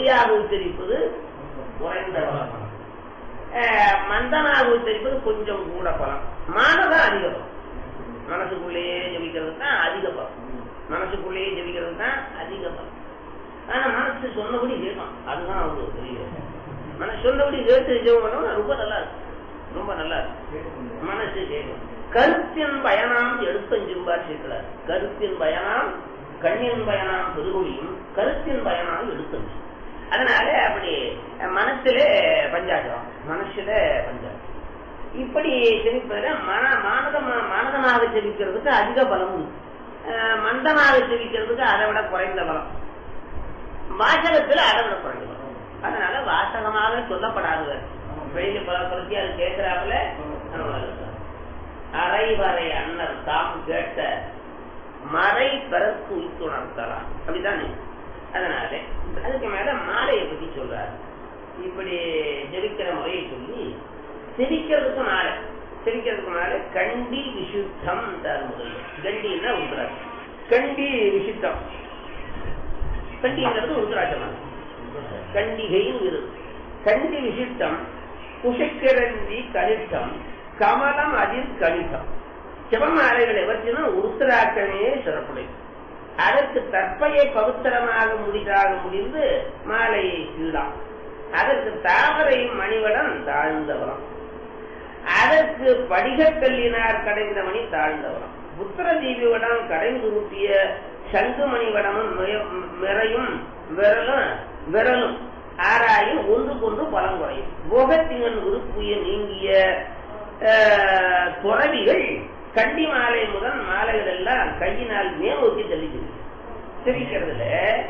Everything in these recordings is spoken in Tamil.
பொய்யாக உச்சரிப்பது குறைந்த பலம் அஹ், மந்தமாக உச்சரிப்பது கொஞ்சம் கூட பலம் மானதான் அதிக பலம் மனசுக்குள்ளேயே ஜெபிக்கிறது தான் அதிக பலம் மனசுக்குள்ளேயே ஜெபிக்கிறது தான் அதிக பலம் ஆனா மனசு சொன்னபடி கேட்கும் அதுதான் அவங்களுக்கு பெரிய மனசு சொன்னபடி கேட்டு ஜெபம் பண்ணோம்னா ரொம்ப நல்லா இருக்கும் ரொம்ப நல்லா இருக்கும் மனசு கேட்கும் கருத்தின் பயனாம் எடுத்தஞ்சும்பார் சேர்க்கிறார் கருத்தின் பயனாம் கண்ணின் பயனாம் பெருமொழியும் கருத்தின் பயனாம் எடுத்தஞ்சு அதனால அப்படி மனசுல பஞ்சாட்சரம் மனசுல பஞ்சாட்சரம் இப்படி செவிப்பதில் மன மானதமா மானதமாக செவிக்கிறதுக்கு அதிக பலம் உண்டு அஹ் மந்தமாக செவிக்கிறதுக்கு அதை விட குறைந்த பலம் வாசகத்துல அதை விட குறைந்த பலம் அதனால வாசகமாக சொல்லப்படாது வெளியில பல பத்தி அது கேட்கிறாப்புல அரைவரை அண்ணர் தாம் கேட்ட மறை பெறத்து உய்த்துணர்த்தலாம் அப்படித்தானே அதனால அதுக்கு மேல மாலையை பத்தி சொல்றாரு இப்படி ஜெபிக்கிற முறையை சொல்லி சிரிக்கிறதுக்கு மாலை சிரிக்கிறதுக்கு மாலை கண்டி விசுத்தம் தருமுறை கண்டின்னா உருத்ராட்சம் கண்டி விசுத்தம் கண்டிங்கிறது உருத்ராட்சம் கண்டிகையும் இருக்கு கண்டி விசிஷ்டம் குஷக்கிரந்தி கனிஷ்டம் கமலம் அதில் கணிதம் சிவமாலைகள் எவற்றினும் உருத்தராக்கமே சிறப்புடை அதற்கு தற்பையை பவித்திரமாக முடிதாக முடிந்து மாலையை சில்லாம் அதற்கு தாமரை மணிவடம் தாழ்ந்தவரம் அதற்கு படிகக்கல்லினார் கடைந்த மணி தாழ்ந்தவரம் புத்திர தீபிவடம் கடைந்து ஊட்டிய சங்குமணி வடமும் மிறையும் விரலும் விரலும் ஆராயும் ஒன்று கொண்டு பலம் குறையும் போகத்திங்கன் உருப்புய நீங்கிய ஆஹ், துறவிகள் கண்டி மாலை முதல் மாலைகள் எல்லாம் கையினால் மேலோக்கி தெளிக்கிறது தெரிவிக்கிறதுல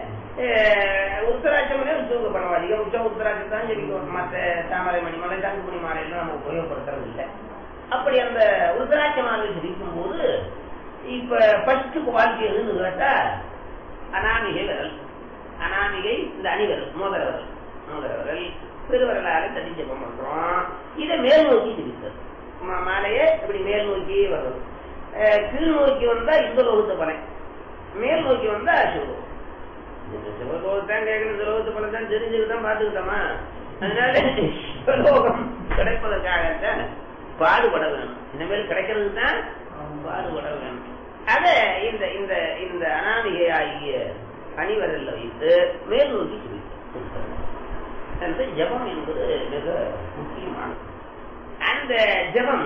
உத்தராட்சமே உத்தியோக பணம் அதிகம் உச்ச உத்தராட்சம் தான் ஜெபிக்கும் மற்ற தாமரை மணி மலை தங்குமணி மாலை எல்லாம் நம்ம உபயோகப்படுத்துறது இல்லை அப்படி அந்த உத்தராட்ச மாலை ஜெபிக்கும் போது இப்ப ஃபர்ஸ்ட் குவாலிட்டி எதுன்னு கேட்டா அனாமிகை விரல் அனாமிகை இந்த அணிவிரல் மோதிர விரல் மோதிர விரல் பெருவிரலால தட்டி ஜெபம் பண்றோம் இதை மேல் நோக்கி ஜெபித்தது மா- மாலையை இப்படி மேல் நோக்கி வர்றது அஹ் கீழ் நோக்கி வந்தா இந்த லோகத்து பலன் மேல் நோக்கி வந்தா சிவலோகம் இந்த சிவலோகத்தான் கேட்கணும் இந்த லோகத்து பலன் தான் தெரிஞ்சுக்கிட்டு தான் பார்த்துக்கிட்டோமா அதனால சிவலோகம் கிடைப்பதற்காகத்தான் பாடுபட வேணும் இனிமேல் கிடைக்கிறது தான் பாடுபட வேணும் அத இந்த இந்த இந்த அனாமிகை ஆகிய அணிவரல்ல வைத்து மேல் நோக்கி சொல்லிட்டு அந்த ஜபம் என்பது மிக முக்கியமானது அந்த ஜபம்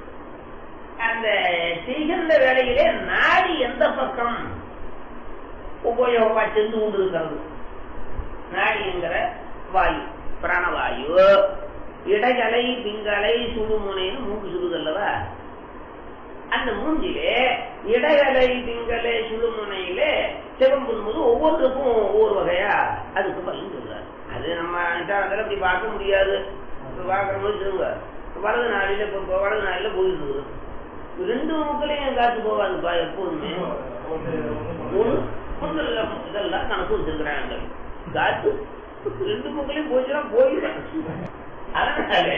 அந்த செய்கின்ற வேலையிலே நாடி எந்த பக்கம் உபயோகமா சென்று கொண்டு இருக்கிறது நாடி என்கிற வாயு பிராணவாயு இடைகலை பிங்கலை சுடுமுனைன்னு மூன்று சுடுது அல்லவா அந்த மூஞ்சிலே இடகலை திங்களை சுடுமுனையிலே சிவம் பண்ணும்போது ஒவ்வொருக்கும் ஒவ்வொரு வகையா அதுக்கு பலன் சொல்றாரு அது நம்ம அதில் அப்படி பார்க்க முடியாது இப்ப பார்க்கிற போது சொல்லுங்க வலது நாளில இப்போ வலது நாளில போயிடுது ரெண்டு மூக்களையும் காத்து போகாதுப்பா எப்போதுமே ஒண்ணு ஒண்ணு இல்ல, இதெல்லாம் கணக்கு வச்சிருக்கிறாங்க காத்து ரெண்டு மூக்களையும் போச்சுன்னா போயிடும் அதனால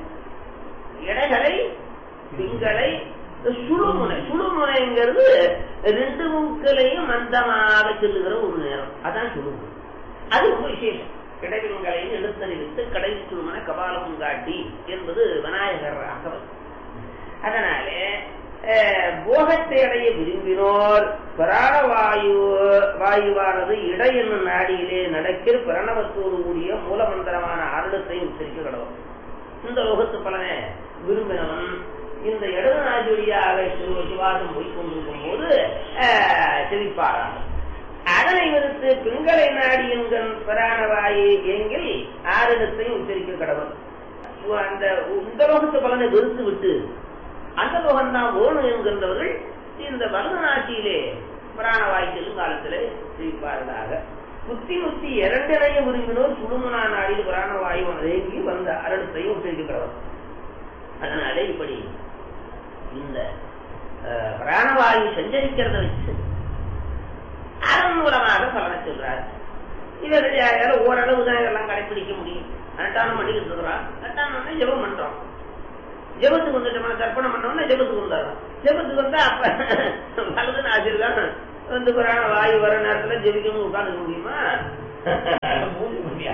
இடைகளை திங்களை சுழுமுனை சுழுமுனைங்கிறது ரெண்டு மூக்களையும் மந்தமாக செல்லுகிற ஒரு நேரம் அதான் சுழுமுனை அது ரொம்ப விசேஷம் இடைவிங்களையும் எழுத்தறிவித்து கடைசி சுழுமனை கபாலமும் காட்டி என்பது விநாயகர் அகவல் அதனாலே அஹ், போகத்தை அடைய விரும்பினோர் பிராணவாயு வாயுவானது இடை என்னும் நாடியிலே நடக்கிற பிரணவத்தோடு கூடிய மூலமந்திரமான அருளத்தை உச்சரிக்க கடவுள் இந்த லோகத்து பலனை விரும்பினவன் இந்த இடது நாஜொழியாக சிவாசம் போய் கொண்டிருக்கும் போது செவிப்பாராம் அதனை விடுத்து பிங்களை நாடி என்கண் பிராணவாயு எங்கில் ஆரிடத்தையும் உச்சரிக்க கடவுள் அந்த இந்த லோகத்து பலனை வெறுத்து விட்டு அந்த லோகம் தான் வேணும் என்கின்றவர்கள் இந்த வரதநாட்டியிலே பிராணவாயு செல்லும் காலத்திலே சிரிப்பார்களாக குத்தி முத்தி இரண்டினைய விரும்பினோர் சுடுமனா நாடில் பிராணவாயு தேங்கி வந்த அரடத்தையும் உச்சரிக்கிறவர் அதனாலே இப்படி இந்த அஹ், பிராணவாயு சஞ்சரிக்கிறத வச்சு அதன் மூலமாக பலனை சொல்றார் இவர்கள் யாராவது ஓரளவு தான் இதெல்லாம் கடைபிடிக்க முடியும் அனட்டானம் பண்ணிக்கிட்டு இருக்கிறோம் அனட்டானம் ஜெபம் பண்றோம் ஜெபத்துக்கு வந்துட்டோம்னா தர்ப்பணம் பண்ணோம்னா ஜெபத்துக்கு வந்துடுறோம் ஜெபத்துக்கு வந்தா அப்ப வலது ஆசிரியர் வந்து பிராண வாயு வர நேரத்துல ஜெபிக்கணும் உட்காந்துக்க முடியுமா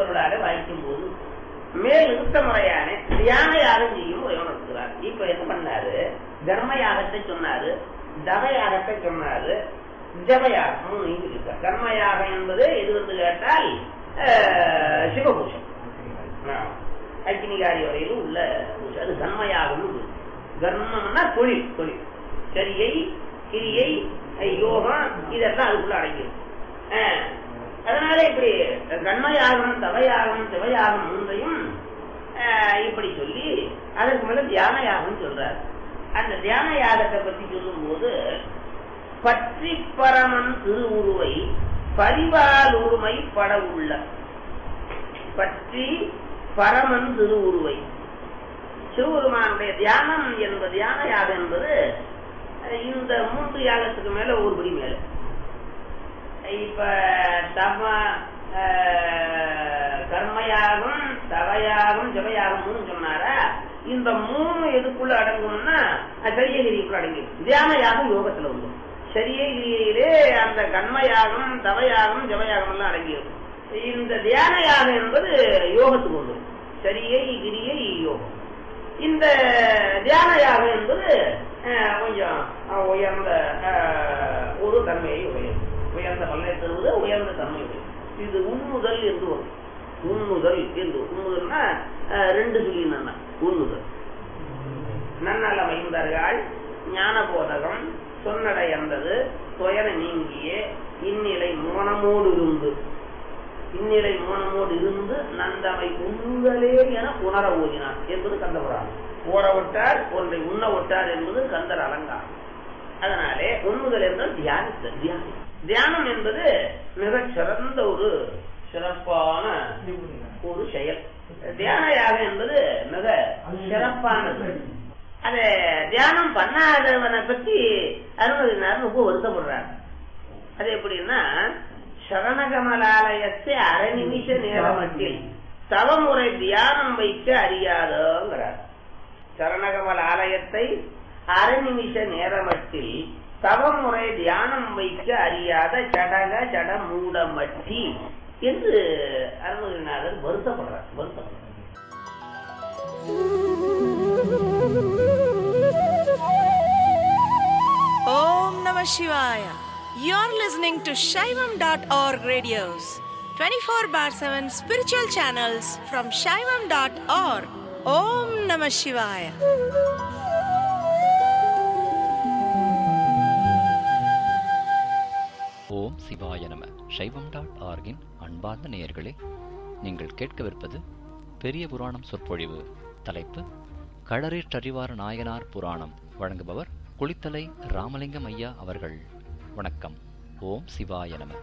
திருவருளாக வாய்க்கும் போது மேல் நிறுத்த முறையான தியான யாகம் செய்யும் முறை உணர்த்துகிறார் இப்ப என்ன பண்ணாரு தர்ம யாகத்தை சொன்னாரு தவ யாகத்தை சொன்னாரு ஜபயாகம் மூணு இங்கு இருக்கு கர்ம யாகம் என்பது எது வந்து கேட்டால் அஹ், சிவபூஷம் அக்னிகாரி வரையிலும் உள்ள பூஜை அது கர்மயாகம் கர்மம்னா தொழில் தொழில் சரியை கிரியை அஹ், யோகம் இதெல்லாம் அதுக்குள்ள அடங்கிடும் அஹ், அதனால இப்படி கண்மயாகம் தவயாகம் சிவயாகம் மூன்றையும் அஹ், இப்படி சொல்லி அதற்கு மேல தியான யாகம் சொல்றாரு அந்த தியான யாகத்தை பத்தி சொல்லும்போது பற்றி பரமன் திருவுருவை பரிவால் உரிமை பட உள்ள பற்றி பரமன் திருவுருவை சிவபெருமானுடைய தியானம் என்பது தியான யாகம் என்பது அஹ், இந்த மூன்று யாகத்துக்கு மேல ஒரு படி மேல இப்ப தம அஹ், கர்மயாகம் தவயாகம் ஜபயாகம்னு சொன்னாரா இந்த மூணு எதுக்குள்ள அடங்கும்னா அஹ், சரியகிரிக்குள்ள அடங்கிடும் தியான யாகம் யோகத்துல வந்துடும் சரியகிரியிலே அந்த கர்மயாகம் தவயாகம் ஜபயாகம் எல்லாம் அடங்கிடும் இந்த தியான யாகம் என்பது யோகத்துக்கு வந்துடும் சரியை கிரியை யோகம் இந்த தியான யாகம் என்பது அஹ், கொஞ்சம் அஹ், உயர்ந்த அஹ், ஒரு தன்மையை உடையது உயர்ந்த பல்லை தருவது உயர்ந்த தன்மை உடையது இது உண்முதல் என்று வரும் உண்முதல் என்று உண்முதல்னா அஹ், ரெண்டு சொல்லினா உண்முதல் நன்னல மைந்தார்கள் ஞான போதகம் சொன்னடையந்தது துயர நீங்கிய இந்நிலை மோனமோடு இருந்து இந்நிலை மோனமோடு இருந்து நந்தமை உண்ணுதலே என உணர ஓதினார் என்பது கந்தபுராணம் ஓட விட்டார் ஒன்றை உண்ண விட்டார் என்பது கந்தர் அலங்காரம் அதனாலே உண்ணுதல் என்றால் தியானித்த தியானம் தியானம் என்பது மிகச் சிறந்த ஒரு சிறப்பான ஒரு செயல் தியான யாகம் என்பது மிக சிறப்பானது அத தியானம் பண்ணாதவனை பத்தி அருணகிரினார் ரொம்ப வருத்தப்படுறார் அது எப்படின்னா சரணகமலாலயத்தை அரை நிமிஷ நேரமட்டில் தவமுறை தியானம் வைக்க அறியாதோங்கிறார் சரணகமல் ஆலயத்தை அரை நிமிஷ நேரமட்டில் தவமுறை தியானம் வைக்க அறியாத ஜடக ஜட மூடமட்டி என்று Arunagirinathar வருத்தப்படுறார் வருத்தப்படுறார் Om Namah Shivaya. You're listening to Shaivam.org radios, 24 bar 7 spiritual channels from Shaivam.org. Om Namah Shivaya. ஓம் சிவாய நம சைவம் டாட் ஆர்கின் அன்பார்ந்த நேயர்களே நீங்கள் கேட்கவிருப்பது பெரிய புராணம் சொற்பொழிவு தலைப்பு களரேற்றறிவார் நாயனார் புராணம் வழங்குபவர் குளித்தலை ராமலிங்கம் ஐயா அவர்கள் வணக்கம் ஓம் சிவாய நம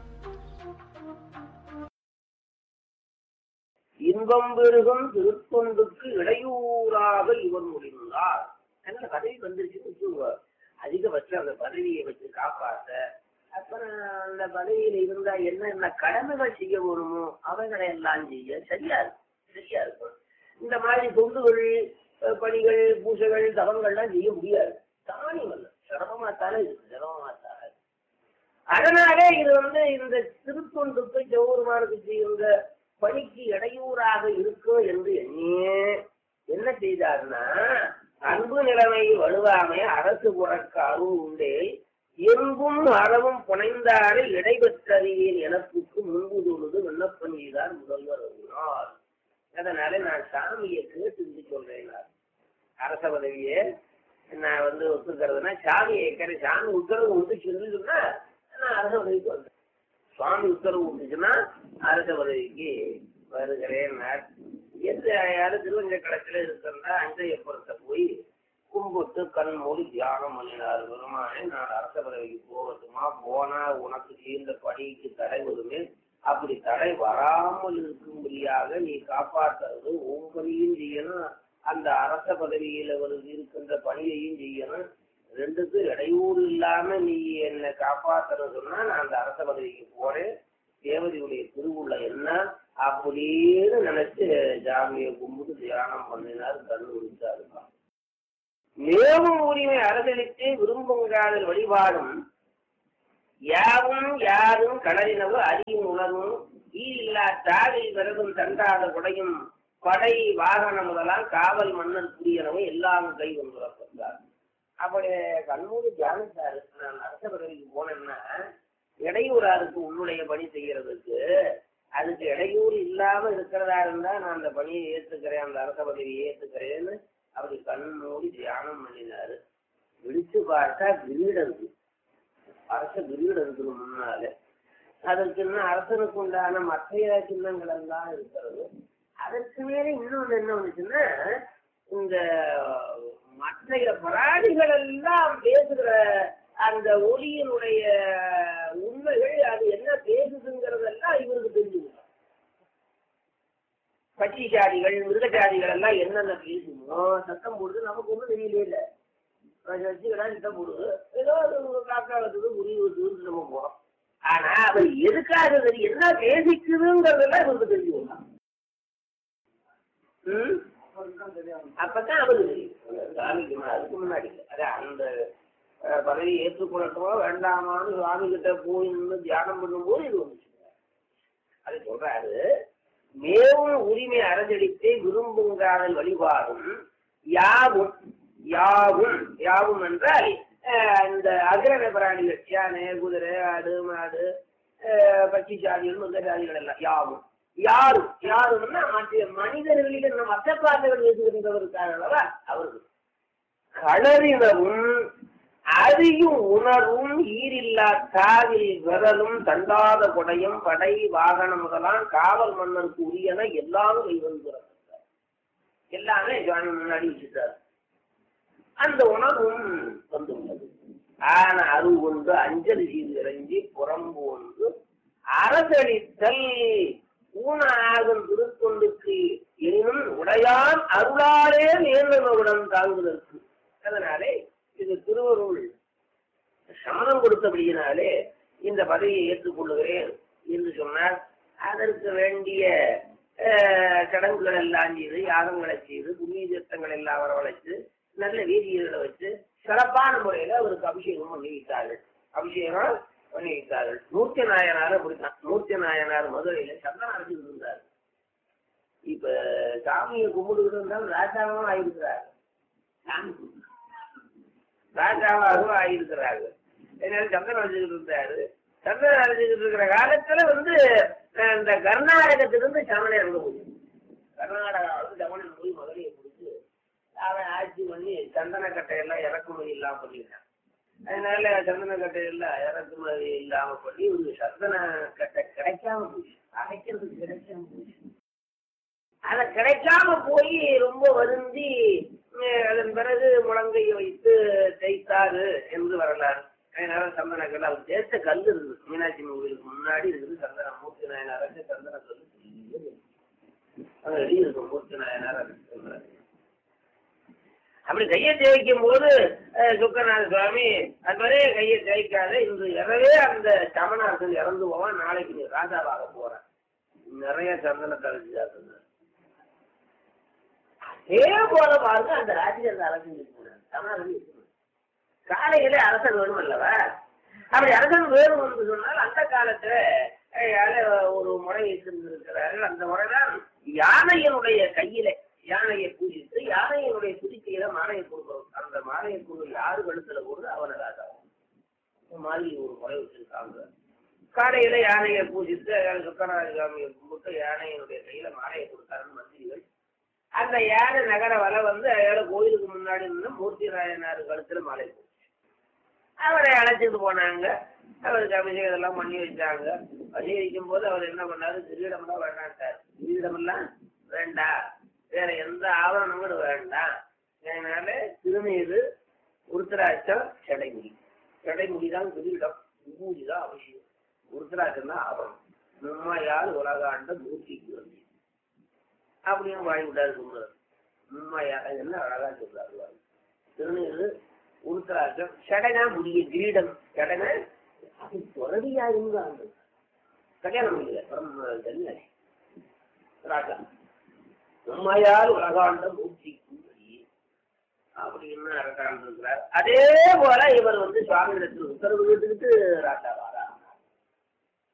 இன்பம் பெருகும் திருத்தொண்டுக்கு இடையூறாக இவன் முடிந்தார் நல்ல பதவி வந்துருச்சுன்னு வச்சுக்கோங்க அதிகபட்சம் அந்த பதவியை வச்சு காப்பாத்த அப்புறம் அந்த பதவியில இருந்தா என்னென்ன கடமைகள் செய்ய வேணுமோ அவைகளை எல்லாம் செய்ய சரியா இருக்கும் சரியா இருக்கும் இந்த மாதிரி தொண்டுகள் அஹ், பணிகள் பூசைகள் தவங்கள்லாம் செய்ய முடியாது தானியம் அல்ல சிரமமா தானே இருக்கு சிரமமா தானே இருக்கு. அதனாலே இது வந்து இந்த திருத்தொண்டுக்கு ஜவுருமானுக்கு செய்கின்ற பணிக்கு இடையூறாக இருக்கும் என்று எண்ணியே என்ன செய்தார்னா அன்பு நிலைமை வலுவாமை அரசு புறக்க அருள் உண்டே எங்கும் அறவும் புனைந்தாரை இடைபெற்றறியேன் எனப்புக்கு முன்பு தொழுது விண்ணப்பம் செய்தார் முதல்வர் அருளினார் அதனால நான் சாமியை கேட்டு சொல்றேன் நான். அரச பதவியை நான் வந்து ஒத்துக்கிறதுனா சாமியை கேட்கறேன் சாமி உத்தரவு வந்து சொல்லிட்டுன்னா நான் அரச பதவிக்கு வந்தேன் சுவாமி உத்தரவு விட்டுச்சுன்னா அரச பதவிக்கு வருகிறேன் எந்த யாரும் திருவஞ்சக்கடத்தில் இருக்கிறதா அஞ்சையப்புறத்தை போய் கும்பிட்டு கண் மூடி தியானம் பண்ணினார் பெருமானே நான் அரச பதவிக்கு போகட்டுமா போனா உனக்கு தீர்ந்த பணிக்கு தடை வருமே அப்படி தடை வராமல் இருக்கும்படியாக நீ காப்பாற்றுறது உன் பணியும் செய்யணும் அந்த அரச பதவியில ஒரு இருக்கின்ற பணியையும் செய்யணும் ரெண்டுக்கும் இடையூறு இல்லாம நீ என்னை காப்பாத்தணும் சொன்னா நான் அந்த அரச பதவிக்கு போறேன் தேவதையுடைய திருவுள்ள என்ன அப்படின்னு நினைச்சு ஜாமியை கும்பிட்டு தியானம் பண்ணினார் கண்ணு விழிச்சாருப்பா மேவும் உரிமை அரசளித்து விரும்புங்காதல் வழிபாடும் யாவும் யாரும் கடலினவு அறியும் உணர்வும் ஈரில்லா தாவில் விரதும் தண்டாத குடையும் படை வாகனம் முதலாம் காவல் மன்னர் புரியனவும் எல்லாம் கை வந்துறார் அப்படி கண்மூடி தியானித்தாரு நான் அரச பதவிக்கு போனேன்னா இடையூறாருக்கு உன்னுடைய பணி செய்யறதுக்கு அதுக்கு இடையூறு இல்லாம இருக்கிறதா இருந்தா நான் அந்த பணியை ஏத்துக்கிறேன் அந்த அரச பதவியை ஏத்துக்கிறேன்னு அப்படி கண் மூடி தியானம் பண்ணினாரு விழிச்சு பார்த்தா கிரீடம் இருக்கு அரச கிரீடம் இருக்குது முன்னால அதற்கு இன்னும் அரசனுக்கு உண்டான மற்ற சின்னங்கள் எல்லாம் இருக்கிறது அதற்கு மேல இன்னொன்னு என்ன வந்துச்சுன்னா இந்த மற்ற பிராணிகள் எல்லாம் பேசுகிற அந்த ஒளியினுடைய உண்மைகள் அது என்ன பேசுதுங்கிறதெல்லாம் இவருக்கு தெரிஞ்சுக்கணும் பட்சி ஜாதிகள் மிருக ஜாதிகள் எல்லாம் என்னென்ன பேசுமோ சத்தம் போடுது நமக்கு ஒன்றும் தெரியலே இல்லை வச்சுக்கிறா சத்தம் போடுது ஏதோ அது காக்கா வச்சுது உரி வச்சுன்னு நம்ம போறோம் ஆனா அது எதுக்காக அது என்ன பேசிக்குதுங்கிறதெல்லாம் இவருக்கு தெரிஞ்சுக்கலாம் ம் அப்பதான் அவருக்கு தெரியும் சாமிக்கு முன்னாடி, அதுக்கு முன்னாடி இல்லை. அதான் அந்த அஹ், பதவியை ஏற்றுக்கொள்ளட்டுமா வேண்டாமான்னு சுவாமி கிட்ட போய் நின்று தியானம் பண்ணும்போது இது வந்துச்சு அது சொல்றாரு மேவும் உரிமை அரசடித்து விரும்புங்காதல் வழிபாடும் யாவும் யாவும் யாவும் என்றால் அஹ், இந்த அகிரண பிராணிகள் யானை குதிரை ஆடு மாடு அஹ், பட்சி சாதிகள் மிருக சாதிகள் எல்லாம் யாவும் யாரும் யாருன்னா மற்ற மனிதர்களில் நம்ம மற்ற பார்த்தவர்கள் இருக்கிறவருக்காக அவர்கள் களறினவும் அறியும் உணர்வும் ஈரில்லா காவில் விரலும் தண்டாத கொடையும் படை வாகனம் முதலாம் காவல் மன்னருக்கு உரியன எல்லாரும் கைவந்துகிறார் எல்லாமே சுவாமி முன்னாடி வச்சுட்டார் அந்த உணர்வும் வந்துள்ளது ஆன அருள் கொண்டு அஞ்சலி செய்து இறங்கி புறம்பு ஒன்று அரசளித்தல் ஊன ஆகும் திருத்தொண்டுக்கு எனினும் உடையான் அருளாலே நேர்ந்தவருடன் தாங்குதற்கு அதனாலே இது திருவருள் சமணம் கொடுத்தபடியினாலே இந்த பதவியை ஏற்றுக்கொள்ளுகிறேன் என்று சொன்னார் அதற்கு வேண்டிய அஹ், சடங்குகள் எல்லாம் செய்து யாகங்களை செய்து புண்ணிய தீர்த்தங்கள் எல்லாம் வரவழைத்து நல்ல வீதிகளை வச்சு சிறப்பான முறையில அவருக்கு அபிஷேகம் பண்ணி வைத்தார்கள் அபிஷேகம் பண்ணி வைத்தார்கள் மூர்த்தி நாயனார் அப்படித்தான் மூர்த்தி நாயனார் மதுரையில சந்தனம் அரைச்சிட்டு இருந்தார் இப்ப சாமியை கும்பிட்டுக்கிட்டு இருந்தாலும் ராஜாவும் ஆயிருக்கிறார் சாமி கும்பிட்டு. ராஜாவாகவும் ஆகியிருக்கிறாங்க அதனால சந்தனம் அழைச்சிக்கிட்டு இருந்தாரு சந்தனம் அழைச்சிக்கிட்டு இருக்கிற காலத்துல வந்து அஹ், இந்த கர்நாடகத்திலிருந்து சமணம் இறந்து போச்சு கர்நாடகா வந்து சமணன் போய் மதுரையை பிடிச்சு அவன் ஆட்சி பண்ணி சந்தன கட்டையெல்லாம் இறக்குமதி இல்லாம பண்ணிட்டான் அதனால சந்தன கட்டையெல்லாம் இறக்குமதி இல்லாம பண்ணி ஒரு சந்தன கட்டை கிடைக்காம போச்சு அரைக்கிறதுக்கு கிடைக்காம போச்சு அத கிடைக்காம போய் ரொம்ப வருந்தி அஹ், அதன் பிறகு முழங்கையை வைத்து தேய்த்தாரு என்று வரலாறு அதனால சந்தன கல் அவர் தேய்த்த கல் இருக்குது மீனாட்சி அம்மன் கோயிலுக்கு முன்னாடி இருக்குது சந்தன மூர்த்தி நாயனார் அரசு சந்தன கல் அங்க வெளியே இருக்கும் மூர்த்தி நாயனார் அரசு சந்தன கல். அப்படி கையை தேய்க்கும் போது அஹ், சுக்கநாத சுவாமி அது மாதிரி கையை தேய்க்காத இன்று இரவே அந்த சமணாசன் இறந்து போவான் நாளைக்கு நீ ராஜாவாக போறேன் நிறைய சந்தனத்தை அழைச்சாரு அதே போல பாருங்க அந்த ராஜ்யத்தை அரசு சமணர்கள் இருக்கணும். காலையில அரசன் வேணும் அல்லவா அப்படி அரசன் வேணும் என்று சொன்னால் அந்த காலத்துல அஹ், யாரு ஒரு முறை வைத்திருந்திருக்கிறார்கள் அந்த முறைதான் யானையினுடைய கையில யானையை பூஜித்து யானையினுடைய துதிக்கையில மாலையை கொடுக்கணும் அந்த மாலையை கொண்டு யாரு கழுத்துல போடுறது அவனை ராஜா இந்த மாதிரி ஒரு முறை வச்சிருக்காங்க காலையில யானையை பூஜித்து சுக்கராஜ சாமியை கும்பிட்டு யானையினுடைய கையில மாலையை கொடுத்தாருன்னு மந்திரிகள் அந்த யானை நகர வலை வந்து அயால கோயிலுக்கு முன்னாடி நின்று மூர்த்தி நாயனார் கழுத்துல மாலை போச்சு அவரை அழைச்சிட்டு போனாங்க அவருக்கு அபிஷேகம் இதெல்லாம் பண்ணி வச்சாங்க அபிஷேகிக்கும் போது அவர் என்ன பண்ணாரு கிரீடம்லாம் வேண்டாட்டார் கிரீடமெல்லாம் வேண்டாம் வேற எந்த ஆவரணங்களும் வேண்டாம் அதனால திருநீரு உருத்தராட்சம் செடைமுடி செடைமுடி தான் கிரீடம் விபூதி தான் அவசியம் உருத்தராட்சம் தான் ஆவரணம் நம்மையால் உலகாண்ட மூர்த்திக்கு வந்து அப்படின்னு வாங்கி விட்டாரு குமரர் உண்மையா என்ன அழகா சொல்றாரு பாருங்க. திருநீரு உருத்தராட்சம் சடனா முடிய கிரீடம் சடனா அது துறவியா இருந்தாங்க கல்யாணம் முடியல பரம கல்யாணம் ராஜா உண்மையால் உலகாண்ட மூர்த்திக்கு அப்படின்னு அரசாங்கம் இருக்கிறார் அதே போல இவர் வந்து சுவாமி இடத்தில் உத்தரவு கேட்டுக்கிட்டு ராஜா வாரா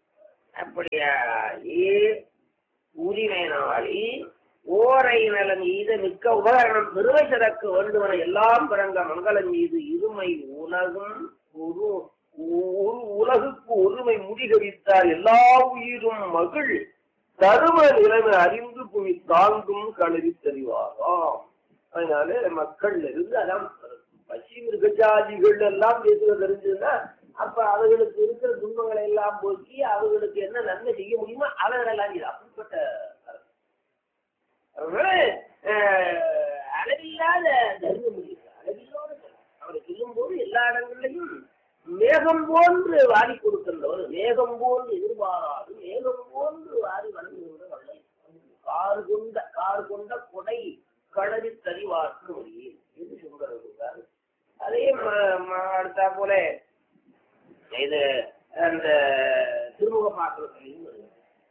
அப்படியாகி உரிமை நாளி ஓரை நலன் ஈத மிக்க உபகரணம் பெருமை சிறக்க வேண்டுவன எல்லாம் பிறங்க மங்களம் மீது இருமை உலகும் ஒரு ஒரு உலகுக்கு ஒருமை முடிகவித்தார் எல்லா உயிரும் மகிழ் தரும நிலைமை அறிந்து புவி தாங்கும் களறி தெரிவாராம் அதனால மக்கள் இருந்து அதான் பசி மிருகஜாதிகள் எல்லாம் பேசுவது தெரிஞ்சதுன்னா அப்ப அவர்களுக்கு இருக்கிற துன்பங்களை எல்லாம் போக்கி அவர்களுக்கு என்ன நன்மை செய்ய முடியுமோ அவர்களெல்லாம் இது அப்படிப்பட்ட அரசு. அதனால அஹ், அளவில்லாத தர்மம் முடியும் அளவில்லாத தர்மம். அவரை சொல்லும் போது எல்லா இடங்களிலையும் மேகம் போன்று வாரி கொடுக்கின்றவர் மேகம் போன்று எதிர்பாராது மேகம் போன்று வாரி வழங்குகின்ற வள்ளல் கார் கொண்ட கார் கொண்ட கொடை களறி தறிவார்க்கு வழியே என்று சொல்கிறார் அதே ம- ம- அடுத்தா போல இது அந்த திருமுக பாத்திரத்திலையும் வருகிறது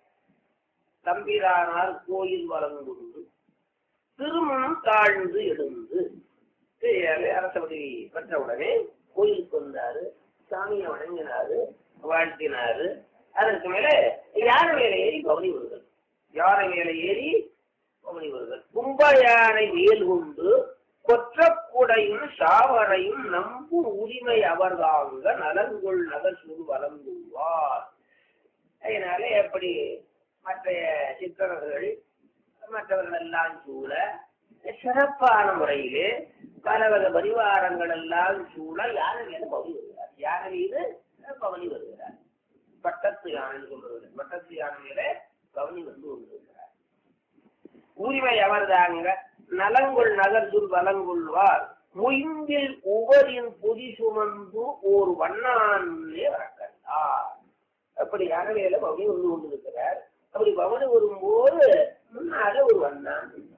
தம்பிரானார் கோயில் வளர்ந்துண்டு திருமணம் தாழ்ந்து எழுந்து சரி, அரசபதி பெற்ற உடனே கோயிலுக்கு வந்தாரு சாமியை வணங்கினாரு வாழ்த்தினாரு அதற்கு மேல யானை மேல ஏறி பவனி வருகள் யானை மேல ஏறி பவனி வருகள் கும்ப யானை வேல் கொண்டு கொற்றக்குடையும் சாவரையும் நம்பும் உரிமை அவர்தாங்க நலன்கொள் நகர் சுடு வளர்ந்துள்ளார் அதனால எப்படி மற்ற சித்தர்கள் மற்றவர்கள் எல்லாம் சூழ சிறப்பான முறையிலே பலவக பரிவாரங்கள் எல்லாம் சூழ யானை மீது பவனி வருகிறார் யானை மீது பவனி வருகிறார் பட்டத்து யானை சொல்றது பட்டத்து யானை மேல பவனி வந்து கொண்டிருக்கிறார் உரிமை அவர்தாங்க நலங்குள் நகர்துள் வலங்குள்வார் முயம்பில் உவரின் பொதி சுமந்து ஓர் வண்ணானே வரக்கண்டார் அப்படி யானையில பவனி வந்து கொண்டிருக்கிறார் அப்படி பவனி வரும்போது முன்னால ஒரு வண்ணான் இருந்தார்.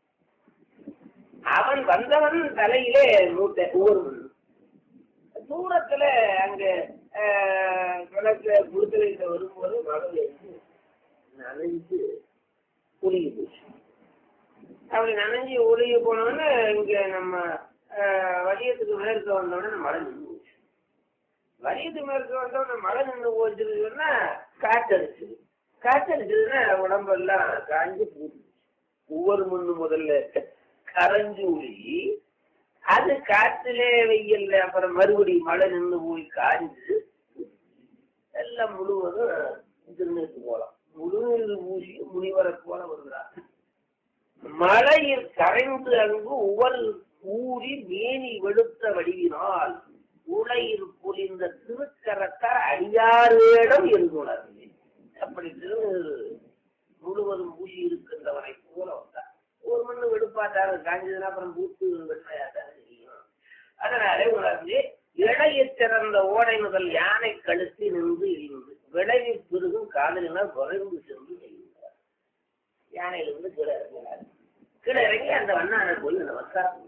அவன் வந்தவன் தலையிலே மூட்டை ஒவ்வொரு தூரத்துல அங்க ஆஹ், கிழக்கு குடுத்தலையில வரும்போது மழை வந்து நனைஞ்சு உருகி போச்சு அப்படி நனைஞ்சு உருகி போனோன்னு இங்க நம்ம ஆஹ், வலியத்துக்கு மேற்க வந்தோடனே மழை நின்று போச்சு வலியத்துக்கு மேற்க வந்தோடனே மழை நின்று போச்சுன்னா காற்றடிச்சுது காற்றடிச்சதுன்னா உடம்பெல்லாம் காஞ்சு போச்சு ஒவ்வொரு மண்ணு முதல்ல கரைஞ்சு உருகி அது காற்றிலே வெயில்ல அப்புறம் மறுபடியும் மழை நின்று போய் காஞ்சு எல்லாம் முழுவதும் திருநெல்வேலி போலாம் முழுநீர் பூசி முனிவரை போல வருகிறார் மழையில் கரைந்து அங்கு உவல் ஊறி மேனி வெளுத்த வடிவினால் உலையில் பொலிந்த திருக்கரத்தார் அடியாரிடம் இருந்துள்ளார் அப்படி திருநெல் முழுவதும் பூசி இருக்கின்றவரை போல வந்தார் ஒரு மண்ணு வெடுப்பாட்டாக காஞ்சதுன்னா அப்புறம் பூத்து வெண்மையாட்டாக தெரியும் அதனாலே உணர்ந்து இடையைத் திறந்த ஓடை முதல் யானை கழுத்தி நின்று இழிந்து விளைவி பெருகும் காதலினால் குறைந்து சென்று செய்கிறார் யானையிலிருந்து கீழே இறங்கினார் கீழே இறங்கி அந்த வண்ணானை போய் நமஸ்காரம்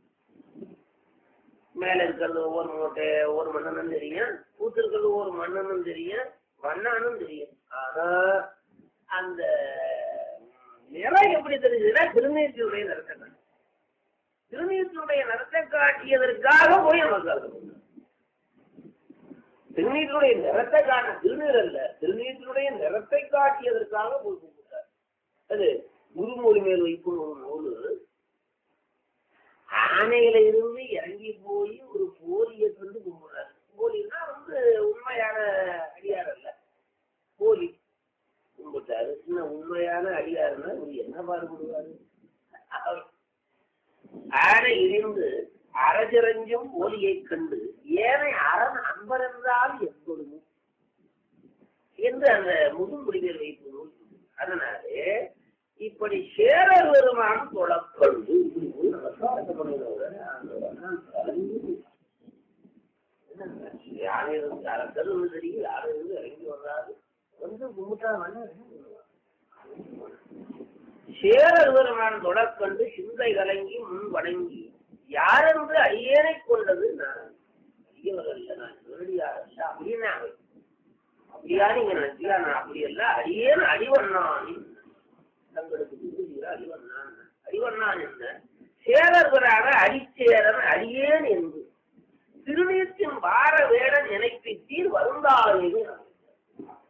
மேல இருக்கிறது ஒவ்வொரு மூட்டை ஒவ்வொரு மன்னனும் தெரியும் பூத்து இருக்கிறது ஒவ்வொரு மன்னனும் தெரியும் வண்ணானும் தெரியும் ஆனா அந்த நிறம் எப்படி தெரிஞ்சதுன்னா திருநீற்றியுடைய நிறத்தை காட்டும் திருநீற்றினுடைய நிறத்தை காட்டியதற்காக போய் நமக்கு திருநீற்றினுடைய நிறத்தை காட்ட திருநீர் அல்ல திருநீற்றினுடைய நிறத்தை காட்டியதற்காக போய் கும்பிட்டார் அது குருமொழி மேல் வைக்கும் ஒரு நூல் ஆனையில இருந்து இறங்கி போய் ஒரு போலியை கண்டு கும்பிடுறாரு போலின்னா வந்து உண்மையான அடியார் அல்ல போலி கும்பிட்டாரு இன்னும் உண்மையான அடியாருன்னா இவர் என்ன பாடுபடுவாரு அவர் ஆனை இருந்து அரஜரஞ்சும் போலியை கண்டு ஏனை அரண் அன்பரென்றால் எப்பொழுது என்று அந்த முதுமுடிவில் வைத்து நூல் அதனாலே இப்படி சேரர் பெருமான் தொழக்கொண்டு இப்படி போய் நமஸ்காரத்தை பண்ணுகிறவர் யானை இருந்து அரசர் தெரியும் யானை இருந்து இறங்கி வர்றாரு வந்து கும்பிட்டா சேரர் பெருமான் தொடர்கண்டு சிந்தை கலங்கி முன் வணங்கி யாரென்று ஐயனை கொண்டது நான் ஐயவர்கள் இல்ல நான் நேரடியார் அல்ல அப்படின்னா அப்படியா நீங்க நினைச்சீங்களா நான் அப்படி அல்ல அடியேன் அடிவண்ணான் தங்களுக்கு விருதுகிற அடிவண்ணான் அடிவண்ணான் என்ன சேரர்களாக அடிச்சேரன் அடியேன் என்று திருநீர்த்தின் வார வேட நினைப்பித்தீர் வருந்தாது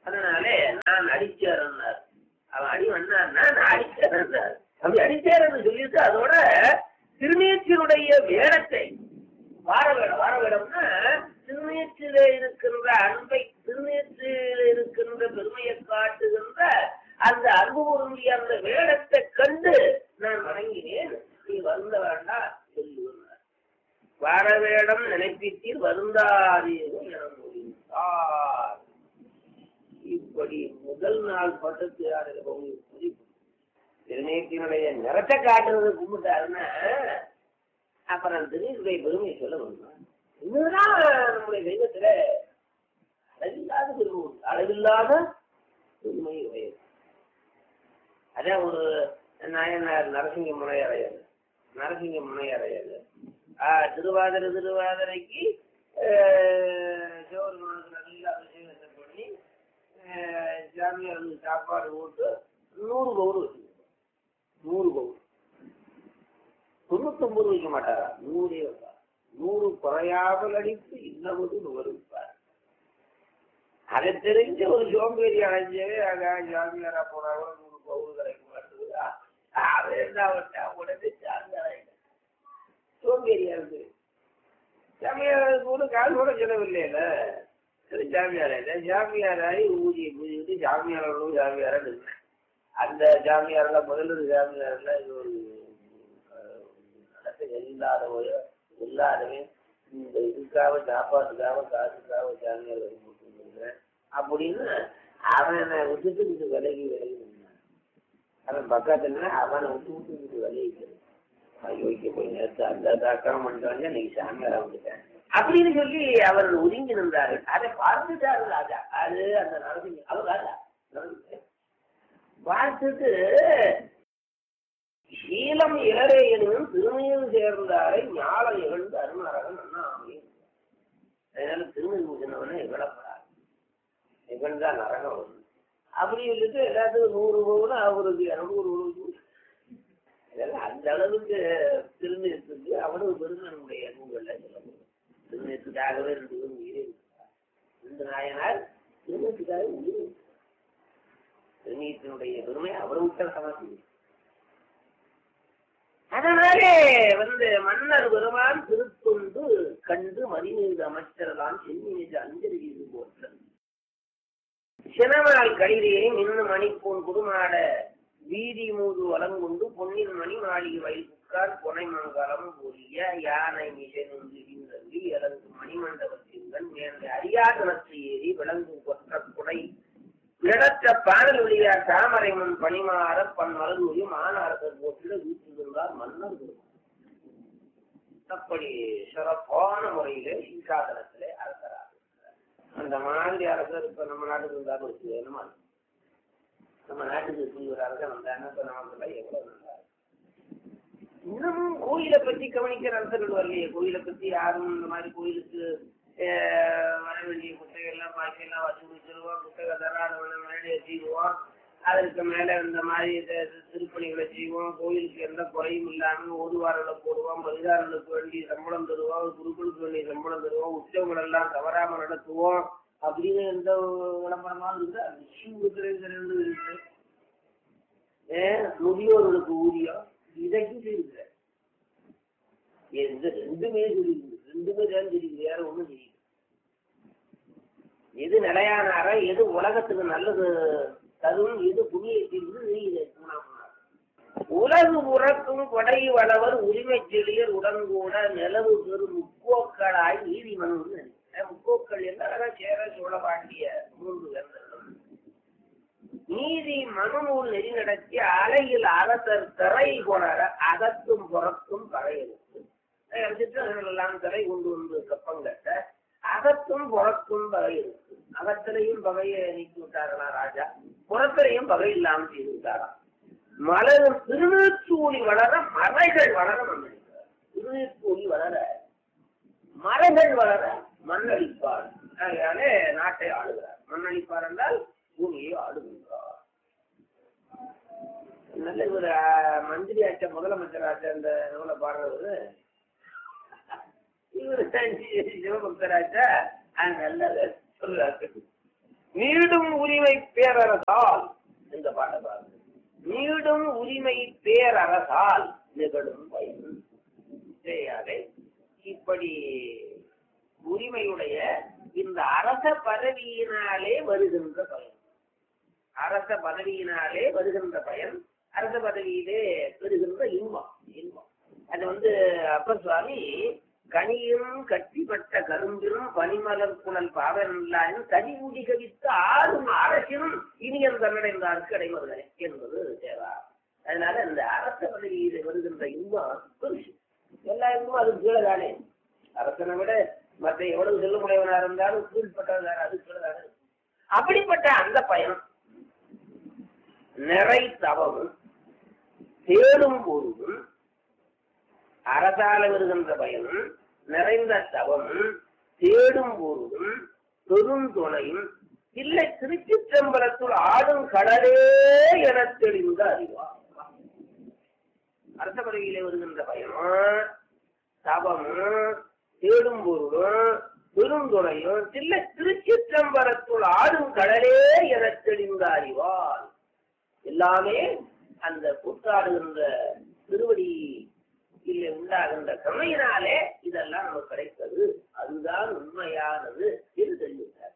அதனாலே நான் அடிச்சேரன்னார் அவன் அடி வந்தான்னா நான் அடிச்சேரன்னார் அப்படி அடிச்சேரன்னு சொல்லிட்டு அதோட திருநீற்றினுடைய வேடத்தை வார வேடம் வார வேடம்னா திருநீற்றில இருக்கின்ற அன்பை திருநீற்றில் இருக்கின்ற பெருமையை காட்டுகின்ற அந்த அன்பு பொருந்திய அந்த வேடத்தை கண்டு நான் வணங்கினேன் நீ வருந்த வேண்டாம் சொல்லுவார் வார வேடம் நினைப்பித்தீர் வருந்தாதீரும் என முடிந்தார் இப்படி முதல் நாள் பட்டத்து யாரு குறிப்பு திருநீற்றினுடைய நிறத்தை காட்டுறது கும்பிட்டாருன்னா அப்புறம் திடீர்னுடைய பெருமையை சொல்ல முடியும் இதுதான் நம்முடைய தெய்வத்துல அளவில்லாத பெருமை அளவில்லாத பெருமை உடையது அதான் ஒரு நாயனார் நரசிங்க முனையறையர் நரசிங்க முனையறையர் திருவாதிரை திருவாதிரைக்கு சிவபெருமானுக்கு நல்ல அபிஷேகத்தை பண்ணி சாமியாருக்கு சாப்பாடு போட்டு நூறு பவுர் வச்சுருக்கோம் நூறு பவுர் தொண்ணூத்தொன்பது வைக்க மாட்டாரா நூறே வைப்பார் நூறு குறையாமல் அடித்து இன்னமுது நுகர்விப்பார் அதை தெரிஞ்ச ஒரு சோம்பேறி அடைஞ்சவே அங்க ஜாமியாரா போனாலும் நூறு பவுல் கிடைக்க மாட்டேங்குதா அவன் என்ன விட்டா உடனே சார்ந்தாரை சோம்பேறியா இருக்கு சாமியார் கூட கால் கூட செலவில்லையில சரி ஜாமியார் இல்லை ஜாமியாராயி ஊதியை பூஜிக்கிட்டு ஜாமியாரோடும் ஜாமியாரா இருந்தேன் அந்த ஜாமியார்ல முதல்ல ஜாமியார்ல இது ஒரு நடத்த இல்லாதவங்க எல்லாருமே இந்த இதுக்காக சாப்பாட்டுக்காக காசுக்காக ஜாமியார் வரி போட்டுருக்கிறேன் அப்படின்னு அவனை விட்டுட்டு இது விலகி விலகி நின்னான். அவன் பக்கத்துல அவனை விட்டு விட்டு இது விலகிக்கிறது யோசிக்க போய் நேரத்து அந்த தாக்கம் பண்ணிட்டு இன்னைக்கு சாமியாரா வந்துட்டேன் அப்படின்னு சொல்லி அவர் ஒதுங்கி நின்றாரு அதை பார்த்துட்டாரு ராஜா அது அந்த நரசிங்க அவர் ராஜா நரசிங்க. பார்த்துட்டு சீலம் இளரே எனும் திருமையில் சேர்ந்தாரை ஞாலம் இகழ்ந்து அருணரகன் அண்ணா அமையும் அதனால திருமணி முதினவனே இகழப்படாது இகழ்ந்தா நரகம் வரும் அப்படி சொல்லிட்டு எல்லாத்துக்கும் நூறு ரூபா அவருக்கு இரநூறு ரூபா இதெல்லாம் அந்த அளவுக்கு திருநீர்த்துக்கு அவ்வளவு பெருமனுடைய நூல்கள்ல சொல்ல முடியும் திருநீர்த்துக்காகவே ரெண்டு பேரும் உயிரே விட்டார். ரெண்டு நாயனார் திருநீர்த்துக்காக உயிரை விட்டார். திருநீர்த்தினுடைய பெருமை அவ்வளவு உத்தரசமாக்கி அதனாலே வந்து மன்னர் பெருமான் திருத்தொண்டு கண்டு மதிமீது அமைச்சரலாம் சென்னி மீது அஞ்சலி இது போற்றது சினமால் களிரே மின்னு மணிப்பூன் குடுமாட வீதி மூது வளங்குண்டு பொன்னின் மணி மாளிகை வயல் புக்கார் பொனை மங்கலம் பொரிய யானை மிசை நொந்து விந்தள்ளி இறங்கு மணிமண்டபத்தின்கண் மேலே அரியாசனத்து ஏறி விளங்கும் கொற்ற குடை இடற்ற பாடல் வழியார் தாமரை முன் பணிமாற பன் மலர்மொழி மாநாரசர் போட்டிட வீட்டிருந்தார் மன்னர் பெருமான். அப்படி சிறப்பான முறையிலே சிங்காதனத்திலே அரசராக இருக்கிறார். அந்த மாதிரி அரசர் இப்ப நம்ம நாட்டுக்கு இருந்தாலும் வச்சு என்னமா இருக்கும்? நம்ம நாட்டுக்கு இப்படி ஒரு அரசர் வந்தாங்க இப்ப நமக்கு எவ்வளவு நல்லா இருக்கும். இன்னமும் கோயிலை பத்தி கவனிக்கிற அரசர்கள் வரலையே கோயிலை பத்தி யாரும் இந்த மாதிரி கோயிலுக்கு அஹ், வர வேண்டிய குட்டைகள் எல்லாம் பாக்கி எல்லாம் வச்சு வச்சிருவோம் குட்டகை தராதவனை மேலே செய்வோம் அதற்கு மேல இந்த மாதிரி த- த- திருப்பணிகளை செய்வோம் கோயிலுக்கு எந்த குறையும் இல்லாம ஓதுவாரங்களை போடுவோம் பரிதாரங்களுக்கு வேண்டிய சம்பளம் தருவோம் குருக்களுக்கு வேண்டிய சம்பளம் தருவோம் உற்சவங்கள் எல்லாம் தவறாம நடத்துவோம் அப்படின்னு எந்த விளம்பரமா இருக்குதா விஷயம் இருக்கு ஏன் முதியோர்களுக்கு ஊதியம் இதைக்கும் செய்யுங்க எந்த ரெண்டுமே தெரியுது ரெண்டுமே தான் தெரியுது வேற ஒண்ணும் தெரியுது எது நிலையான அறை எது உலகத்துக்கு நல்லது தரும் எது புண்ணியத்திற்கு இது உலகு உறக்கும் கொடை வளவர் உரிமை செழியர் உடன்கூட நிலவு பெறும் முக்கோக்களாய் நீதிமன் முக்கோக்கள் என்ன சேர சோழ பாண்டிய மூன்று வேந்தர்களும் நீதி மனுநூல் நெறி நடத்தி அலையில் அரசர் திரை கொணர அகத்தும் புறத்தும் பகையிருக்கு சிற்றர்கள் எல்லாம் திரை கொண்டு வந்து கப்பங்கட்ட அகத்தும் புறத்தும் பகை இருக்கு அகத்திலையும் பகையை நீக்கி விட்டார்களா ராஜா புறத்திலையும் பகை இல்லாமல் செய்து விட்டாராம் மலரும் திருநீர்ச்சூழி வளர மலைகள் வளர மன்னடிப்பார் திருநீர்ச்சூழி வளர மலைகள் வளர மண்ணளிப்பார் அதனாலே நாட்டை ஆளுகிறார் மண்ணளிப்பார் என்றால் பூமியை ஆளுகின்றார் நல்ல இவர் மந்திரி ஆச்ச முதலமைச்சர் ஆச்ச அந்த நூலை பாடுறவர் இவர் சிவபக்தராச்சா அது நல்ல சொல்றாரு நீடும் உரிமை பேரரசால் இந்த பாட்டை பாருங்க நீடும் உரிமை பேரரசால் நிகழும் பயன் சரியாக இப்படி உரிமையுடைய இந்த அரச பதவியினாலே வருகின்ற பயன் அரச பதவியினாலே வருகின்ற பயன் அரச பதவியிலே பெறுகின்ற இன்பம் இன்பம் அது வந்து அப்ப சுவாமி கனியும் கட்டிப்பட்ட கரும்பிலும் பனிமலர் குழல் பாவனல்லாயும் கனிமுடி கவித்து ஆறும் அரசினும் இனியன் தன்னடைந்தாருக்கு அடைவர்களே என்பது தேவா அதனால இந்த அரச பதவியிலே வருகின்ற இன்பம் பெருசு எல்லா இன்பமும் அது கீழே தானே அரசனை விட மற்ற எவ்வளவு செல்லுமுடையவனா இருந்தாலும் கீழ்பட்டவனார் அது கீழே தானே அப்படிப்பட்ட அந்த பயணம் நிறை தவமும் தேடும் பொருளும் அரசால வருகின்ற பயனும் நிறைந்த தவமும் தேடும் பொருளும் பெருந்துணையும் இல்லை திருச்சிற்றம்பலத்துள் ஆடும் கடலே என தெளிந்த அறிவா அரச பதவியிலே வருகின்ற பயனும் தவமும் தேடும் பொருளும் பெருந்துணையும் இல்லை திருச்சிற்றம்பலத்துள் ஆடும் கடலே என தெளிந்த அறிவார் எல்லாமே அந்த கூத்தாடுகின்ற திருவடி இல்லை உண்டாகின்ற கருணையினாலே இதெல்லாம் நமக்கு கிடைத்தது அதுதான் உண்மையானது என்று தெரிவித்தார்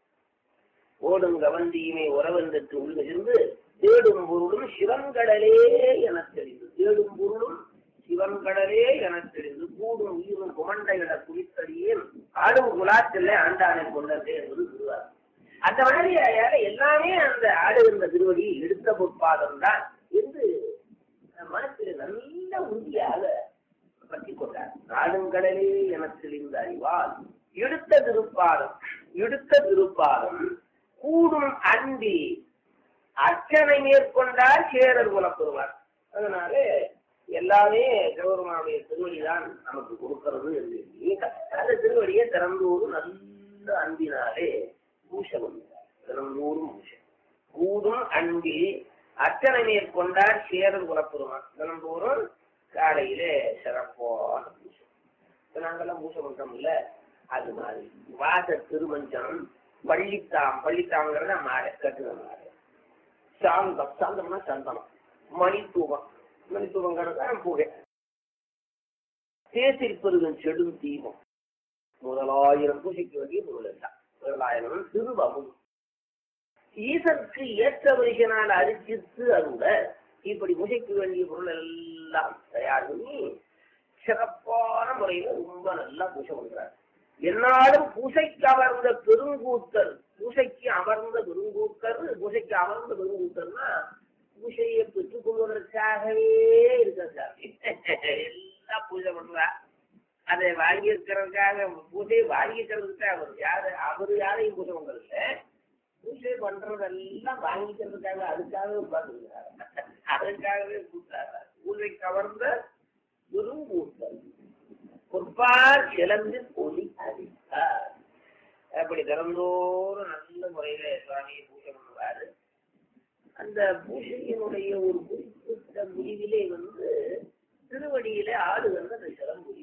ஓடும் கவந்தியுமே உறவென்று உள்கிருந்து தேடும் பொருளும் சிவன்கடலே என தெரிந்து தேடும் பொருளும் சிவன்கடலே என தெரிந்து கூடும் உயிரும் குமண்டையிட குறித்தடியே ஆடும் குலாத்திலே ஆண்டானை கொண்டதே என்பது திருவார் அந்த வழியாக எல்லாமே அந்த ஆடுகின்ற திருவடி எடுத்த பொற்பாதம் தான் என்று மனசில் நல்ல உறுதியாக பற்றி கொண்டார் ஆடுங்கடலே என தெளிந்த அறிவால் எடுத்த திருப்பாதம் எடுத்த திருப்பாதம் கூடும் அன்பி அர்ச்சனை மேற்கொண்டால் சேரர் குலப்பெறுவார் அதனால எல்லாமே கௌரவனுடைய திருவடி தான் நமக்கு கொடுக்கிறது என்று எண்ணி, அந்த திருவடியை திறந்தோறும் நல்ல அன்பினாலே பூஷம் திறந்தோறும் பூஷம் கூடும் அன்பில் அர்ச்சனை மேற்கொண்டார் சேரர் குலப்பெறுவார் தினந்தோறும் காலையிலே சிறப்பான பூஷம் இப்ப நாங்கெல்லாம் பூசை பண்றோம்ல அது மாதிரி வாச திருமஞ்சம் பள்ளித்தாம் பள்ளித்தாம்ங்கிறத மாலை கட்டுற மாலை சாந்தம் சாந்தம்னா சந்தனம் மணித்தூபம் மணித்தூபங்கிறது புகை தேசிருப்பதுகள் செடும் தீபம் முதலாயிரம் பூஜைக்கு வேண்டிய பொருள் எல்லாம் முதலாயிரம் திருவமும் ஈசற்கு ஏற்ற மனுஷனால் அரிசித்து அருள இப்படி பூஜைக்கு வேண்டிய பொருள் எல்லாம் தயார் பண்ணி சிறப்பான முறையில ரொம்ப நல்லா பூஜை பண்றார் என்னாலும் பூசைக்கு அமர்ந்த பெருங்கூத்தர் பூசைக்கு அமர்ந்த பெருங்கூத்தர் பூசைக்கு அமர்ந்த பெருங்கூத்தர்னா பூசையை பெற்றுக் கொள்வதற்காகவே இருக்கிறார் எல்லாம் பூஜை பண்றா அதை வாங்கி இருக்கிறதுக்காக பூஜையை வாங்கி இருக்கிறதுக்காக அவர் யாரு அவரு யாரையும் பூஜை பண்றது இல்ல பூஜை பண்றதெல்லாம் வாங்கிக்கிறதுக்காக அதுக்காகவே உட்கார்ந்துருக்கிறார் அதுக்காகவே கூட்டாரு பூஜை கவர்ந்த குருங்கூட்டல் பொற்பார் சிலந்து ஒளி அறிந்தார் அப்படி திறந்தோறும் நல்ல முறையில சுவாமியை பூஜை பண்ணுவாரு அந்த பூஜையினுடைய ஒரு குறிப்பிட்ட முடிவிலே வந்து திருவடியிலே ஆடுகின்ற அந்த சிலம்புரிவு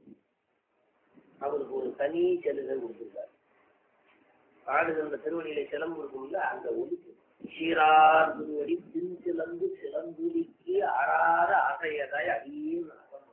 அவருக்கு ஒரு தனி செலுகை கொடுத்திருக்காரு ஆடுகின்ற திருவடியிலே சிலம்பு இருக்கும்ல அந்த ஒலிக்கு சீரார் திருவடி தின் சிலம்பு சிலம்புலிக்கு ஆறாத ஆசையதாய் அடியும்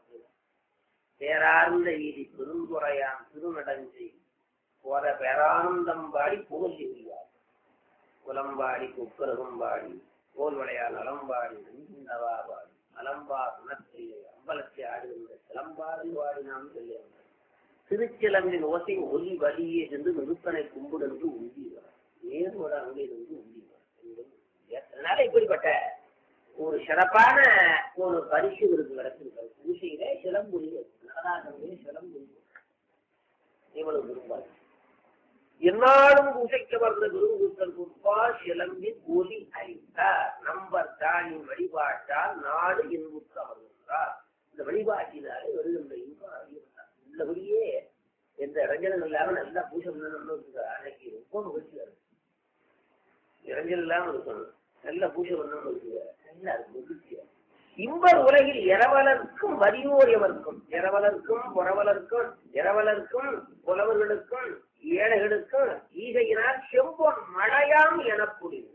பேரார்ந்த வீதி பெருந்துறையான் திருநடஞ்சை போற பேரானந்தம் பாடி புகழ் செய்வார் குலம்பாடி குக்கரகம்பாடி கோல்வளையால் அலம்பாடி நெஞ்சிந்தவா பாடி அலம்பா குணத்திலே அம்பலத்தை ஆடுகின்ற சிலம்பாடல் வாடினான் சொல்ல திருச்சிலம்பின் ஓசை ஒலி வழியே சென்று நிறுத்தனை கும்பிடனுக்கு உந்திவார் நேரோட அங்கிலிருந்து உந்திவார் அதனால இப்படிப்பட்ட ஒரு சிறப்பான ஒரு பரிசு விருது கிடைச்சிருக்கிறது பூசையில சிலம்புரி நடனாகவே சிலம்புரி இவ்வளவு விரும்பாது என்னாலும் பூசைக்கு வந்த குருகுத்தல் குப்பா சிலம்பி ஒலி அழித்தார் நம்பர் தானின் வழிபாட்டால் நாடு இன்புற்று அமர்ந்தார் இந்த வழிபாட்டினாலே வருகின்ற இன்பம் அறிவித்தார் உள்ளபடியே எந்த இளைஞர்கள் இல்லாம நல்லா பூஜை பண்ணணும்னு அன்னைக்கு ரொம்ப மகிழ்ச்சியா இருக்கு இளைஞர் இல்லாம இருக்கணும் நல்ல பூஜை பண்ணணும்னு இருக்குங்க நல்லா இருக்கு மகிழ்ச்சியா இம்பர் உலகில் இரவலர்க்கும் வரியோர் எவர்க்கும் இரவலர்க்கும் புறவலர்க்கும் இரவலர்க்கும் புலவர்களுக்கும் ஏழைகளுக்கும் ஈகையினால் செம்பொன் மழையாம் எனக்கூடியது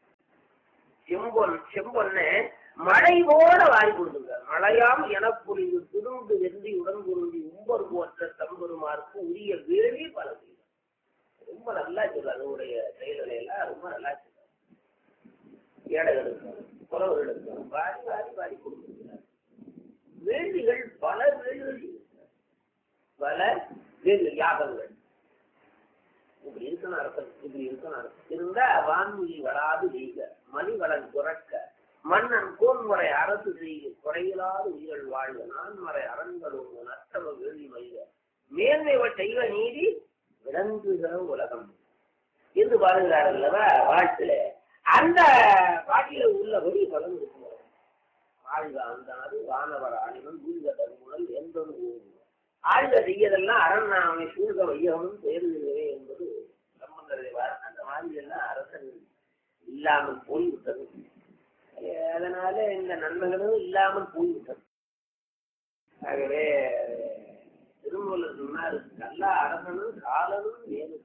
செம்பொன் செம்பொன்னு மழை போல வாரி கொடுத்துங்க மழையாம் எனக்குரிய துருண்டு வெந்தி உடன் பொருந்தி உம்பர் போற்ற தம்பெருமாருக்கு உரிய வேலி பல செய்தார் ரொம்ப நல்லா சொல்றாரு அவருடைய செயல்களை எல்லாம் ரொம்ப நல்லா சொல்றாரு ஏழைகளுக்கும் புறவர்களுக்கும் வாரி வாரி வாரி கொடுத்துருக்கிறார் வேள்விகள் பல வேள்விகள் இருக்கிறார். பல வேள்வி யாகங்கள் இப்படி இருக்கணும் அரசன் இப்படி இருக்கணும் அரசன் இருந்தா வான்மொழி வளாது செய்க மணிவளன் துறக்க மன்னன் கோன்முறை அரசு செய்க குறையிலாத உயிர்கள் வாழ்க நான்மறை அரண்களும் நத்தவ வேள்வி வைக மேன்மைவ செய்வ நீதி விளங்குகிற உலகம் என்று பாருகிறார் அல்லவா வாழ்த்துல அந்த பாட்டில உள்ளபடி பலன் இருக்கிறது ஆழ்க அந்தாது வானவர் ஆணிவன் பூஜக தருமுதல் என்பது ஆழ்க செய்யதெல்லாம் அரண் அவனை சூழ்க வையவனும் தேர்தலே என்பது சம்பந்தர் அந்த மாதிரி எல்லாம் அரசன் இல்லாமல் போய்விட்டது அஹ் அதனால இந்த நன்மைகளும் இல்லாமல் போய்விட்டது ஆகவே திருமூலர் சொன்னார் கல்லா அரசனும் காலனும் வேறு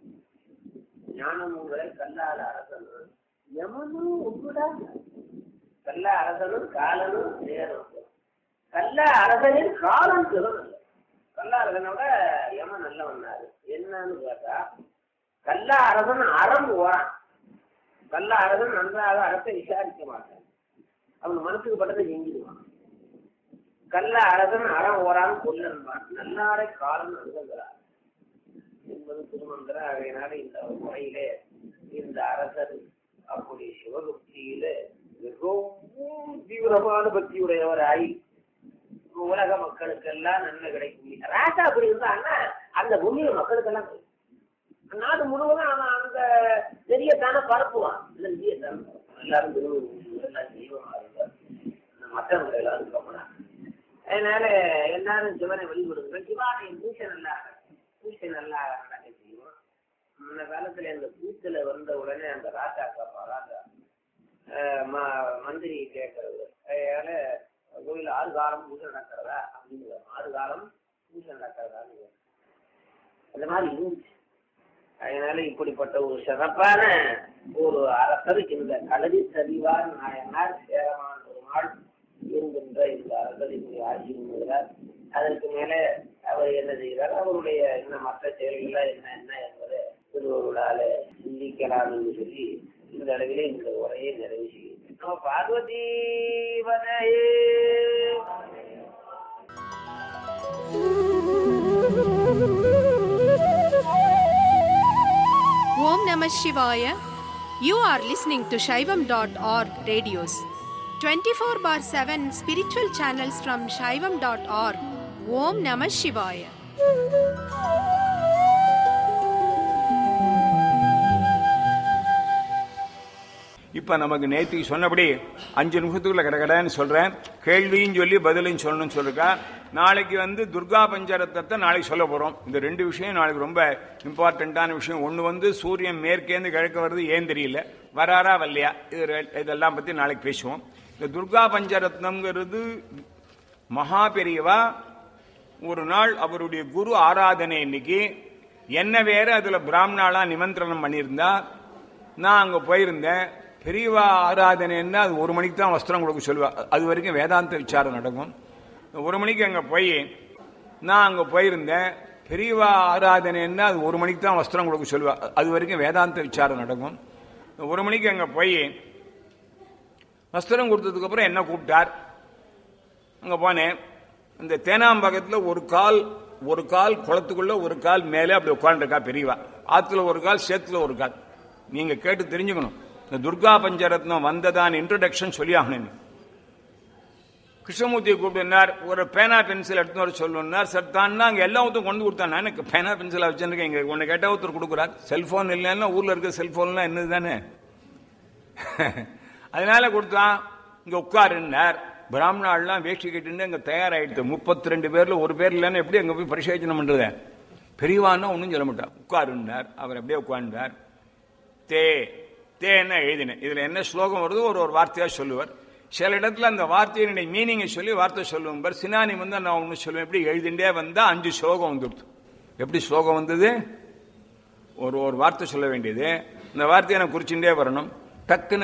ஞானம் உங்களை கல்லாத அரசனும் யமனும் உண்டுடா கல்ல அரசனும் காலனும் நேரம் கல்ல அரசனின் காலம் சிறந்தது கல்ல அரசனோட யமன் நல்ல வந்தாரு என்னன்னு கேட்டா கல்ல அரசன் அறம் ஓரான் கல்ல அரசன் நன்றாக அறத்தை விசாரிக்க மாட்டான் அவன் மனசுக்கு பட்டதை செஞ்சிடுவான் கல்ல அரசன் அறம் ஓரான் கொல்லன்பான் நல்லாரை காலம் அணுகுகிறார் என்பது திருமந்திர ஆகையினால இந்த முறையிலே இந்த அரசர் அப்படி சிவபக்தியில மிகவும் தீவிரமான பக்தியுடையவராய் உலக மக்களுக்கெல்லாம் நன்மை கிடைக்கும் ராஜா அப்படி இருந்தான்னா அந்த பூமியில மக்களுக்கெல்லாம் கிடைக்கும். நாடு முழுவதும் அவன் அந்த நெறியத்தானே பரப்புவான் இந்த நெறியத்தான எல்லாரும் திருவள்ளுவர் எல்லாம் தெய்வமா இருந்தார் மற்றவங்க எல்லாரும் கம்மனாங்க அதனால எல்லாரும் சிவனை வழிபடுங்க சிவாலயம் பூசை நல்லா பூசை நல்லா நடக்க செய்வோம் முன்ன காலத்துல இந்த பூத்துல வந்த உடனே அந்த ராஜா காப்பா ராஜா அஹ் ம- மந்திரி கேட்கறது அதனால கோயில் ஆறு காலம் பூஜை நடக்கிறதா அப்படின்னு ஆறு காலம் பூஜை நடக்கிறதான்னு கேட்கறது. அந்த மாதிரி இருந்துச்சு அதனால இப்படிப்பட்ட ஒரு சிறப்பான ஒரு அரசர் இந்த களரி சரிவார் நாயனார் சேரமான் பெருமாள் இருக்கின்ற இந்த அரசரினுடைய ஆட்சி பண்ணுகிறார் அதற்கு மேலே அவர் என்ன செய்கிறார் அவருடைய என்ன மற்ற செயல்கள் என்ன என்ன என்பதை திருவருளால சிந்திக்கலாம் என்று சொல்லி இந்த அளவிலே இந்த உரையை நிறைவு செய்கிறேன் நம Parvati வதையே Om Namah Shivaya. You are listening to Shaivam.org radios. 24 bar 7 spiritual channels from Shaivam.org. Om Namah Shivaya. இப்ப நமக்கு நேற்றுக்கு சொன்னபடி அஞ்சு நிமிஷத்துக்குள்ள கடகடன்னு சொல்றேன் கேள்வியும் சொல்லி பதிலையும் சொல்லணும்னு சொல்லிருக்கா நாளைக்கு வந்து துர்கா பஞ்சரத்தத்தை நாளைக்கு சொல்ல போறோம் இந்த ரெண்டு விஷயம் நாளைக்கு ரொம்ப இம்பார்ட்டன்டான விஷயம் ஒண்ணு வந்து சூரியன் மேற்கேந்து கிழக்கு வருது ஏன் தெரியல வராரா வரலையா இது ரெ- இதெல்லாம் பத்தி நாளைக்கு பேசுவோம் இந்த துர்கா பஞ்சரத்னம்ங்கிறது மகா பெரியவா ஒரு நாள் அவருடைய குரு ஆராதனை இன்னைக்கு என்ன வேற அதுல பிராமணாலா நிமந்திரணம் பண்ணியிருந்தா நான் அங்க போயிருந்தேன் பெரியவா ஆராதனைன்னா அது ஒரு மணிக்கு தான் வஸ்திரம் கொடுக்க சொல்லுவா அது வரைக்கும் வேதாந்த விசாரம் நடக்கும் ஒரு மணிக்கு அங்க போய் நான் அங்க போயிருந்தேன் பெரியவா ஆராதனைன்னா அது ஒரு மணிக்கு தான் வஸ்திரம் கொடுக்க சொல்லுவா அது வரைக்கும் வேதாந்த விசாரம் நடக்கும் ஒரு மணிக்கு அங்க போய் வஸ்திரம் கொடுத்ததுக்கு அப்புறம் என்ன கூப்பிட்டார் அங்க போனேன் இந்த தேனாம்பகத்துல ஒரு கால் ஒரு கால் குளத்துக்குள்ள ஒரு கால் மேலே அப்படி உட்காந்துருக்கா பெரியவா ஆத்துல ஒரு கால் சேத்துல ஒரு கால் நீங்க கேட்டு தெரிஞ்சுக்கணும் இந்த துர்கா பஞ்சரத்னம் வந்ததான் இன்ட்ரடக்ஷன் சொல்லி ஆகணும் நீ. கிருஷ்ணமூர்த்தியை கூப்பிட்டுனார் ஒரு பேனா பென்சில் எடுத்து வர சொல்லணும்னார் சார் தான் அங்க எல்லா ஒருத்தரும் கொண்டு கொடுத்தான் நான் எனக்கு பேனா பென்சில் வச்சிருக்கேன் இங்க ஒன்னு கேட்டா ஒருத்தர் கொடுக்குறார் செல்போன் இல்லைன்னா ஊர்ல இருக்க செல்போன்லாம் என்னது தானே அதனால கொடுத்தான் இங்க உட்காருன்னார் பிராமணாள்லாம் வேஷ்டி கட்டிட்டு அங்க தயாராயிடுது முப்பத்தி ரெண்டு பேர்ல ஒரு பேர் இல்லைன்னா எப்படி அங்க போய் பரிசேச்சனம் பண்றது பெரியவான்னா ஒன்றும் சொல்ல மாட்டார் உட்காருன்னார் அவர் அப்படியே உட்கார்ந்தார் தே தேன்னா எழுதினேன் இதுல என்ன ஸ்லோகம் வருதோ ஒரு ஒரு வார்த்தையா சொல்லுவார் சில இடத்துல அந்த வார்த்தையினுடைய மீனிங்கை சொல்லி வார்த்தை சொல்லுவோம் பார் சினானி வந்து நான் ஒன்று சொல்லுவேன் எப்படி எழுதிண்டே வந்தா அஞ்சு ஸ்லோகம் வந்துடுது எப்படி ஸ்லோகம் வந்தது ஒரு ஒரு வார்த்தை சொல்ல வேண்டியது இந்த வார்த்தையை நான் குறிச்சுட்டே வரணும் டக்குன்னு